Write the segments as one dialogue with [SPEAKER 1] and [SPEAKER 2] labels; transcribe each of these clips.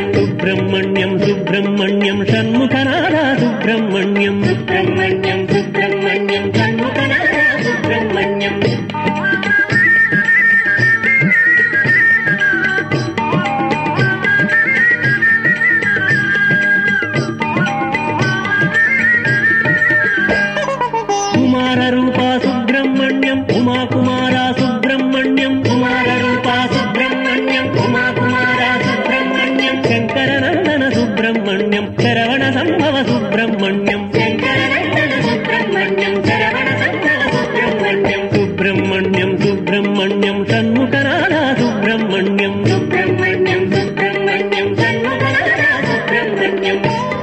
[SPEAKER 1] సుబ్రహ్మణ్యం సుబ్రహ్మణ్యం సుబ్రహ్మణ్యం షణ్ముఖనాథ సుబ్రహ్మణ్యం సుబ్రహ్మణ్యం సుబ్రహ్మణ్యం షణ్ముఖనాథ సుబ్రహ్మణ్యం కుమార రూప సుబ్రహ్మణ్యం ఉమా కుమార సుబ్రహ్మణ్యం కుమార రూప సుబ్రహ్మణ్యం ఉమా కుమార సుబ్రహ్మణ్యం శంకరనందన సుబ్రహ్మణ్యం శరవణ సంభవ సుబ్రహ్మణ్యం శంకరనందన సుబ్రహ్మణ్యం శరవణ సంభవ సుబ్రహ్మణ్యం సుబ్రహ్మణ్యం సుబ్రహ్మణ్యం షణ్ముఖనాథ సుబ్రహ్మణ్యం సుబ్రహ్మణ్యం సుబ్రహ్మణ్యం షణ్ముఖనాథ సుబ్రహ్మణ్యం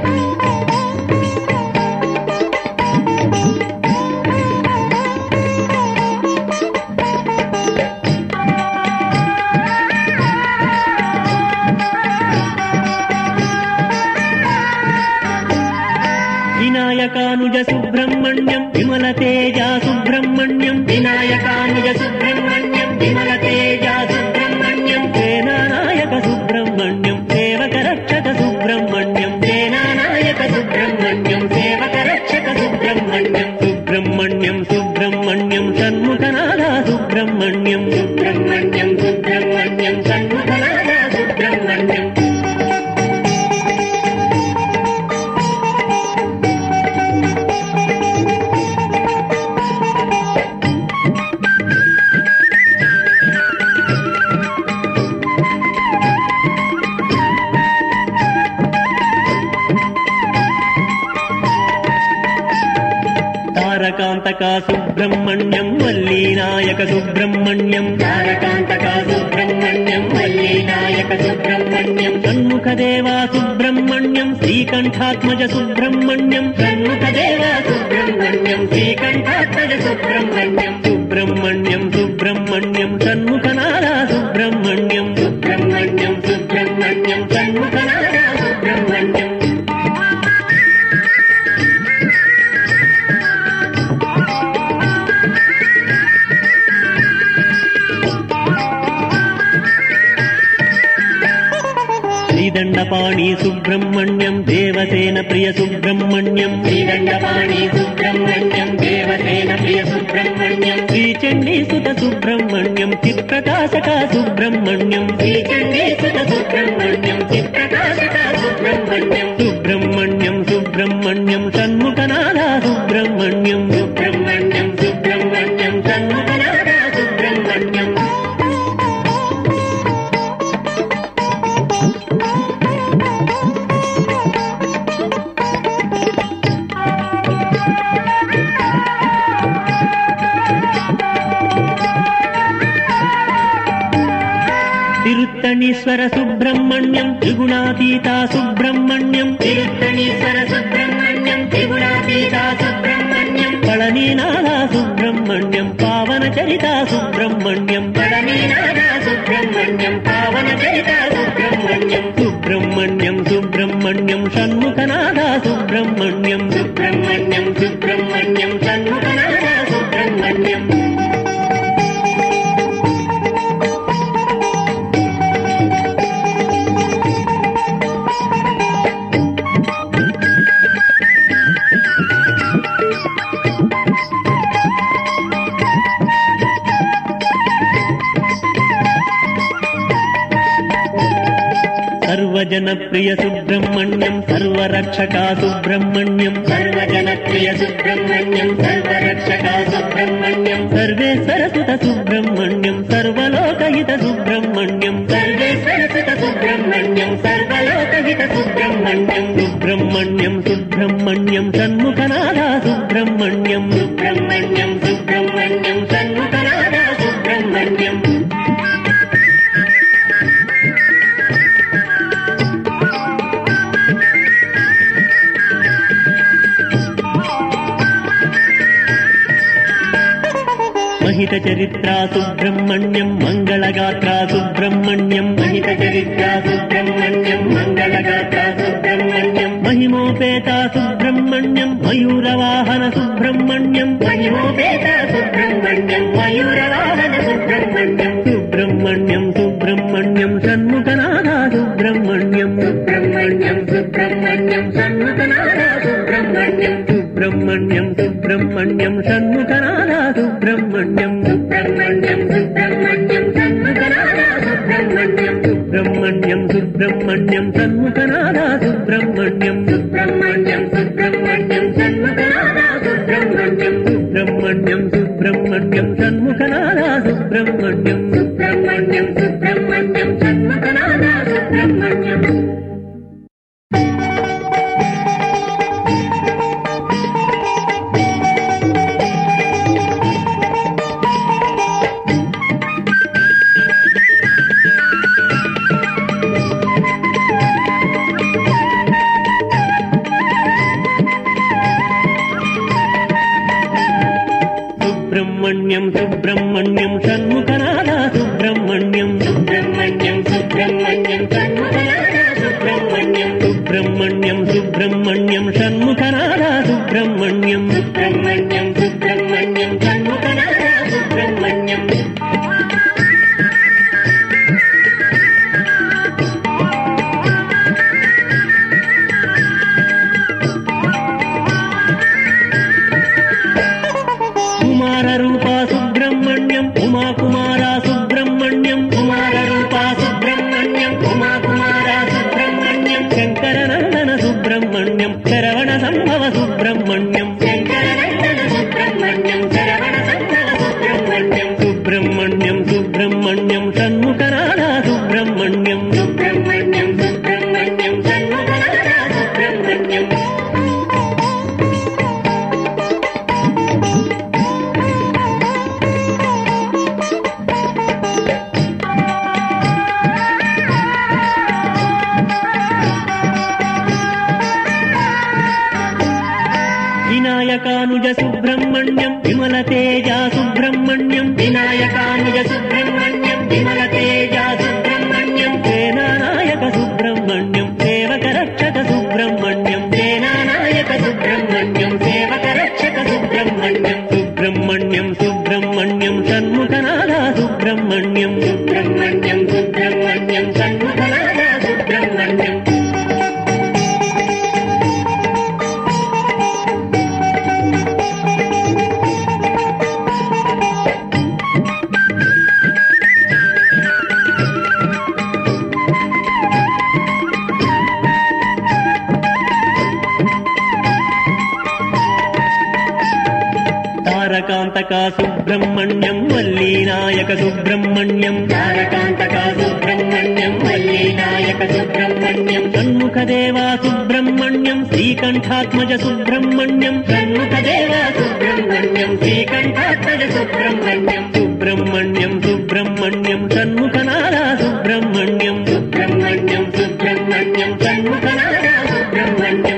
[SPEAKER 1] వినాయకానుజ సుబ్రహ్మణ్యం విమల తేజ సుబ్రహ్మణ్యం వినాయకానుజ సుబ్రహ్మణ్యం విమల తేజ సుబ్రహ్మణ్యం సేనానాయక సుబ్రహ్మణ్యం సేవక రక్షక సుబ్రహ్మణ్యం సేనానాయక సుబ్రహ్మణ్యం సేవక రక్షక సుబ్రహ్మణ్యం సుబ్రహ్మణ్యం సుబ్రహ్మణ్యం షణ్ముఖనాథ సుబ్రహ్మణ్యం సుబ్రహ్మణ్యం సుబ్రహ్మణ్యం షణ్ముఖనాథ సుబ్రహ్మణ్యం తారకాంతక సుబ్రహ్మణ్యం వల్లీనాయక సుబ్రహ్మణ్యం తారకాంతక సుబ్రహ్మణ్యం వల్లీనాయక సుబ్రహ్మణ్యం షణ్ముఖదేవా సుబ్రహ్మణ్యం శ్రీకంఠాత్మజ సుబ్రహ్మణ్యం షణ్ముఖదేవా సుబ్రహ్మణ్యం శ్రీకంఠాత్మజ సుబ్రహ్మణ్యం సుబ్రహ్మణ్యం సుబ్రహ్మణ్యం షణ్ముఖనాథ సుబ్రహ్మణ్యం సుబ్రహ్మణ్యం సుబ్రహ్మణ్యం షణ్ముఖనాథ సుబ్రహ్మణ్యం శ్రీదండపాణి సుబ్రహ్మణ్యం దేవసేన ప్రియ సుబ్రహ్మణ్యం శ్రీదండపాణి సుబ్రహ్మణ్యం దేవసేన ప్రియ సుబ్రహ్మణ్యం శ్రీచండీ సుత సుబ్రహ్మణ్యం చిత్ప్రకాశక సుబ్రహ్మణ్యం శ్రీచండీ సుత సుబ్రహ్మణ్యం చిత్ప్రకాశక సుబ్రహ్మణ్యం సుబ్రహ్మణ్యం సుబ్రహ్మణ్యం షణ్ముఖనాథ సుబ్రహ్మణ్యం సుబ్రహ్మణ్యం సుబ్రహ్మణ్యం షణ్ముఖనాథ సుబ్రహ్మణ్యం తిరుత్తణీశ్వర సుబ్రహ్మణ్యం త్రిగుణాతీత సుబ్రహ్మణ్యం తిరుత్తణీశ్వర సుబ్రహ్మణ్యం త్రిగుణాతీత సుబ్రహ్మణ్యం పళనీనాథ సుబ్రహ్మణ్యం పావన చరిత సుబ్రహ్మణ్యం పళనీనాథ సుబ్రహ్మణ్యం పావన చరిత సుబ్రహ్మణ్యం సుబ్రహ్మణ్యం సుబ్రహ్మణ్యం షణ్ముఖనాథ సుబ్రహ్మణ్యం సుబ్రహ్మణ్యం సుబ్రహ్మణ్యం షణ్ముఖనాథ సుబ్రహ్మణ్యం సర్వజన ప్రియ సుబ్రహ్మణ్యం సర్వరక్షక సుబ్రహ్మణ్యం సర్వజన ప్రియ సుబ్రహ్మణ్యం సర్వరక్షక సుబ్రహ్మణ్యం సర్వేశ్వర సుత సుబ్రహ్మణ్యం సర్వలోకహిత సుబ్రహ్మణ్యం సర్వేశ్వర సుత సుబ్రహ్మణ్యం సర్వలోకహిత సుబ్రహ్మణ్యం సుబ్రహ్మణ్యం సుబ్రహ్మణ్యం షణ్ముఖనాథ సుబ్రహ్మణ్యం సుబ్రహ్మణ్యం సుబ్రహ్మణ్యం షణ్ముఖనాథ సుబ్రహ్మణ్యం మహిత చరిత్ర సుబ్రహ్మణ్యం మంగళగాత్ర సుబ్రహ్మణ్యం మహిత చరిత్ర సుబ్రహ్మణ్యం మంగళగాత్ర సుబ్రహ్మణ్యం మహిమోపేత సుబ్రహ్మణ్యం మయూరవాహన సుబ్రహ్మణ్యం మహిమోపేత సుబ్రహ్మణ్యం మయూరవాహన సుబ్రహ్మణ్యం సుబ్రహ్మణ్యం సుబ్రహ్మణ్యం షణ్ముఖనాథ సుబ్రహ్మణ్యం సుబ్రహ్మణ్యం
[SPEAKER 2] సుబ్రహ్మణ్యం సుబ్రహ్మణ్యం సన్ముఖనాథ సుబ్రహ్మణ్యం
[SPEAKER 1] సుబ్రహ్మణ్యం సుబ్రహ్మణ్యం షణ్ముఖనాథ సుబ్రహ్మణ్యం
[SPEAKER 2] సుబ్రహ్మణ్యం సుబ్రహ్మణ్యం సన్ముఖనాథ సుబ్రహ్మణ్యం
[SPEAKER 1] సుబ్రహ్మణ్యం సుబ్రహ్మణ్యం సన్ముఖనాథ సుబ్రహ్మణ్యం
[SPEAKER 2] సుబ్రహ్మణ్యం సుబ్రహ్మణ్యం సన్ముఖనాథ సుబ్రహ్మణ్యం
[SPEAKER 1] సుబ్రహ్మణ్యం సుబ్రహ్మణ్యం సన్ముఖనాథ సుబ్రహ్మణ్యం
[SPEAKER 2] సుబ్రహ్మణ్యం సుబ్రహ్మణ్యం సన్ముఖనాథ సుబ్రహ్మణ్యం
[SPEAKER 1] సుబ్రహ్మణ్యం సుబ్రహ్మణ్యం షణ్ముఖనాథ సుబ్రహ్మణ్యం
[SPEAKER 2] సుబ్రహ్మణ్యం సుబ్రహ్మణ్యం సన్ముఖనాథ సుబ్రహ్మణ్యం
[SPEAKER 1] సుబ్రహ్మణ్యం సుబ్రహ్మణ్యం షణ్ముఖనాథ సుబ్రహ్మణ్యం
[SPEAKER 2] సుబ్రహ్మణ్యం సుబ్రహ్మణ్యం సన్ముఖనాథ సుబ్రహ్మణ్యం
[SPEAKER 1] కుమార రూప సుబ్రహ్మణ్యం ఉమా కుమార సుబ్రహ్మణ్యం కుమార రూప సుబ్రహ్మణ్యం ఉమా కుమార సుబ్రహ్మణ్యం శంకర నందన సుబ్రహ్మణ్యం శరవణ సంభవ సుబ్రహ్మణ్యం
[SPEAKER 2] శంకరనందన సుబ్రహ్మణ్యం శరవణ సంభవ సుబ్రహ్మణ్యం
[SPEAKER 1] సుబ్రహ్మణ్యం సుబ్రహ్మణ్యం షణ్ముఖనాథ సుబ్రహ్మణ్యం
[SPEAKER 2] సుబ్రహ్మణ్యం సుబ్రహ్మణ్యం సన్ముఖనాథ సుబ్రహ్మణ్యం
[SPEAKER 1] వినాయకానుజ సుబ్రహ్మణ్యం విమల తేజ సుబ్రహ్మణ్యం
[SPEAKER 2] వినాయకానుజ సుబ్రహ్మణ్యం విమల తేజ సుబ్రహ్మణ్యం
[SPEAKER 1] సేనానాయక సుబ్రహ్మణ్యం సేవక రక్షక సుబ్రహ్మణ్యం
[SPEAKER 2] సేనానాయక సుబ్రహ్మణ్యం సేవక రక్షక సుబ్రహ్మణ్యం
[SPEAKER 1] సుబ్రహ్మణ్యం సుబ్రహ్మణ్యం షణ్ముఖనాథ సుబ్రహ్మణ్యం
[SPEAKER 2] సుబ్రహ్మణ్యం సుబ్రహ్మణ్యం సన్ముఖనాథ సుబ్రహ్మణ్యం
[SPEAKER 1] తారకాంతక సుబ్రహ్మణ్యం వల్లీనాయక సుబ్రహ్మణ్యం
[SPEAKER 2] తారకాంతక సుబ్రహ్మణ్యం వల్లీనాయక సుబ్రహ్మణ్యం
[SPEAKER 1] షణ్ముఖదేవా సుబ్రహ్మణ్యం శ్రీకంఠాత్మజ సుబ్రహ్మణ్యం
[SPEAKER 2] షణ్ముఖదేవ సుబ్రహ్మణ్యం శ్రీకంఠాత్మజ సుబ్రహ్మణ్యం
[SPEAKER 1] సుబ్రహ్మణ్యం సుబ్రహ్మణ్యం షణ్ముఖనాథ సుబ్రహ్మణ్యం
[SPEAKER 2] సుబ్రహ్మణ్యం సుబ్రహ్మణ్యం షణ్ముఖనాథ సుబ్రహ్మణ్యం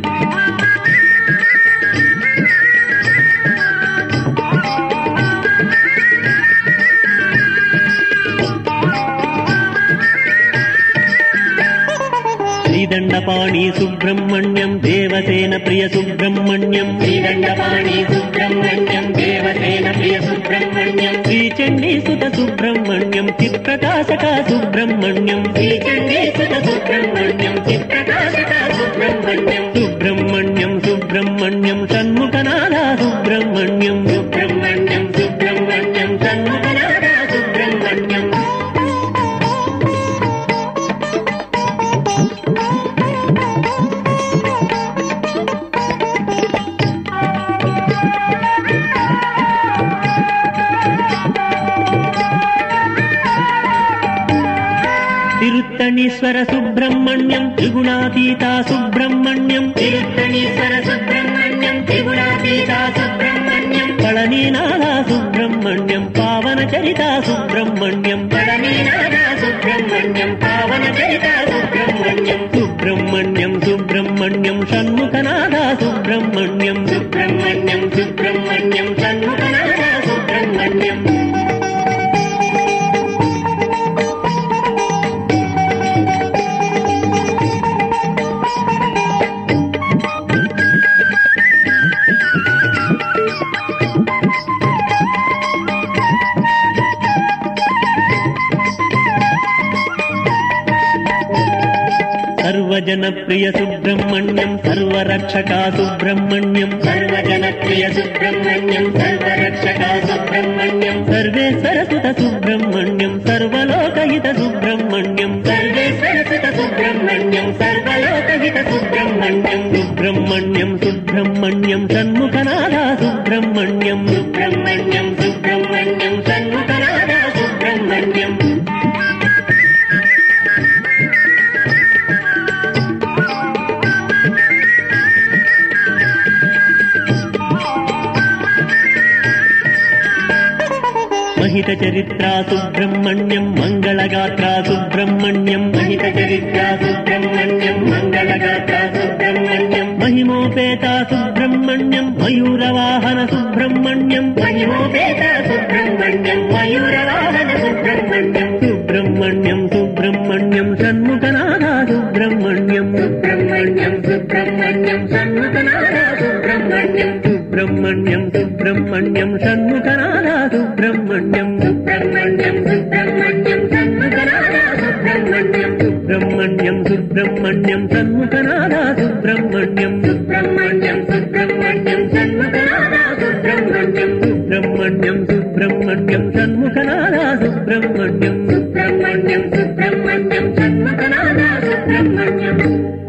[SPEAKER 1] శ్రీదండపాణి సుబ్రహ్మణ్యం దేవసేన ప్రియ సుబ్రహ్మణ్యం
[SPEAKER 2] శ్రీదండపాణి సుబ్రహ్మణ్యం దేవసేన ప్రియ సుబ్రహ్మణ్యం
[SPEAKER 1] శ్రీచండీ సుత సుబ్రహ్మణ్యం చిత్ప్రకాశక సుబ్రహ్మణ్యం
[SPEAKER 2] శ్రీచండీసుత సుబ్రహ్మణ్యం చిత్ప్రకాశక సుబ్రహ్మణ్యం
[SPEAKER 1] సుబ్రహ్మణ్యం సుబ్రహ్మణ్యం షణ్ముఖనాథ సుబ్రహ్మణ్యం
[SPEAKER 2] సుబ్రహ్మణ్యం సుబ్రహ్మణ్యం సన్ముఖనాథ సుబ్రహ్మణ్యం
[SPEAKER 1] తిరుత్తణీశ్వర సుబ్రహ్మణ్యం త్రిగుణాతీత సుబ్రహ్మణ్యం
[SPEAKER 2] తిరుత్తణీశ్వర సుబ్రహ్మణ్యం త్రిగుణాతీత సుబ్రహ్మణ్యం
[SPEAKER 1] పళనీనాథ సుబ్రహ్మణ్యం పావన చరిత సుబ్రహ్మణ్యం
[SPEAKER 2] పరమీనాథ సుబ్రహ్మణ్యం పావన చరిత సుబ్రహ్మణ్యం
[SPEAKER 1] సుబ్రహ్మణ్యం సుబ్రహ్మణ్యం షణ్ముఖనాథ సుబ్రహ్మణ్యం
[SPEAKER 2] సుబ్రహ్మణ్యం సుబ్రహ్మణ్యం సన్ముఖనాథ సుబ్రహ్మణ్యం
[SPEAKER 1] సర్వజన ప్రియ సుబ్రహ్మణ్యం సర్వరక్షకా సుబ్రహ్మణ్యం
[SPEAKER 2] సర్వజనప్రియ సుబ్రహ్మణ్యం సర్వరక్షకా సుబ్రహ్మణ్యం
[SPEAKER 1] సర్వేశ్వర సుత సుబ్రహ్మణ్యం సర్వలోకహిత సుబ్రహ్మణ్యం
[SPEAKER 2] సర్వేశ్వర సుత సుబ్రహ్మణ్యం సర్వలోకహిత సుబ్రహ్మణ్యం
[SPEAKER 1] సుబ్రహ్మణ్యం సుబ్రహ్మణ్యం షణ్ముఖనాథ సుబ్రహ్మణ్యం
[SPEAKER 2] సుబ్రహ్మణ్యం సుబ్రహ్మణ్యం సన్ముఖనాథ సుబ్రహ్మణ్యం
[SPEAKER 1] మహిత చరిత్రా సుబ్రహ్మణ్యం మంగళగాత్రా సుబ్రహ్మణ్యం
[SPEAKER 2] మహిత చరిత్ర సుబ్రహ్మణ్యం మంగళగాత్ర సుబ్రహ్మణ్యం
[SPEAKER 1] మహిమోపేత సుబ్రహ్మణ్యం మయూరవాహన సుబ్రహ్మణ్యం
[SPEAKER 2] మహిమోపేత సుబ్రహ్మణ్యం మయూరవాహన సుబ్రహ్మణ్యం
[SPEAKER 1] సుబ్రహ్మణ్యం సుబ్రహ్మణ్యం షణ్ముఖనాథ సుబ్రహ్మణ్యం
[SPEAKER 2] సుబ్రహ్మణ్యం సుబ్రహ్మణ్యం సన్ముఖనాథ సుబ్రహ్మణ్యం
[SPEAKER 1] సుబ్రహ్మణ్యం సుబ్రహ్మణ్యం షణ్ముఖనాథ సుబ్రహ్మణ్యం
[SPEAKER 2] సుబ్రహ్మణ్యం సుబ్రహ్మణ్యం సన్ముఖనాథ సుబ్రహ్మణ్యం
[SPEAKER 1] సుబ్రహ్మణ్యం సుబ్రహ్మణ్యం సన్ముఖనాథ సుబ్రహ్మణ్యం
[SPEAKER 2] సుబ్రహ్మణ్యం సుబ్రహ్మణ్యం సన్ముఖనాథ సుబ్రహ్మణ్యం
[SPEAKER 1] సుబ్రహ్మణ్యం సుబ్రహ్మణ్యం సన్ముఖనాథ సుబ్రహ్మణ్యం
[SPEAKER 2] సుబ్రహ్మణ్యం సుబ్రహ్మణ్యం సన్ముఖనాథ సుబ్రహ్మణ్యం